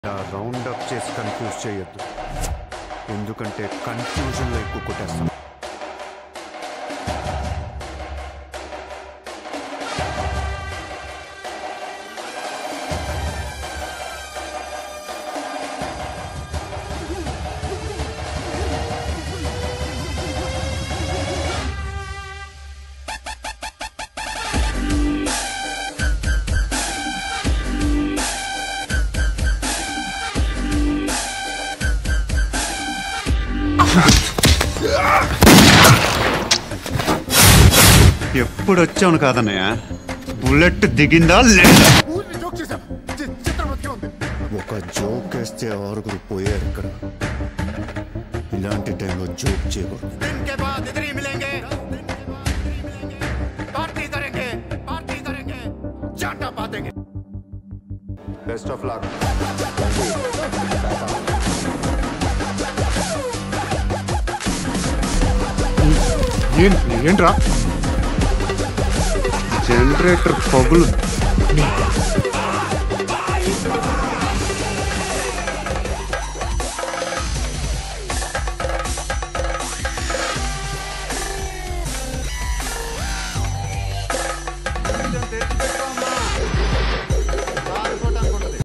round up చేసి confuse చేయొద్దు ఎందుకంటే కన్ఫ్యూజన్లో ఎక్కువ కొట్టేస్తాం ఎప్పుడు వచ్చాను కాదన్నయ్య బుల్లెట్ దిగిందా లేదా ఊరిని జోక్ చేశాం చి- చిత్రం బతికే ఉంది ఒక జోక్ వేస్తే ఆరుగురు పోయారు ఇక్కడ ఇలాంటి టైంలో జోక్ చేయకూడదు दिन के बाद इधर ही मिलेंगे पार्टी करेंगे पार्टी करेंगे चाटा पातेंगे బెస్ట్ ఆఫ్ లాక్ ఏంటి ఏంట్రా జనరేటర్ పగులు నీ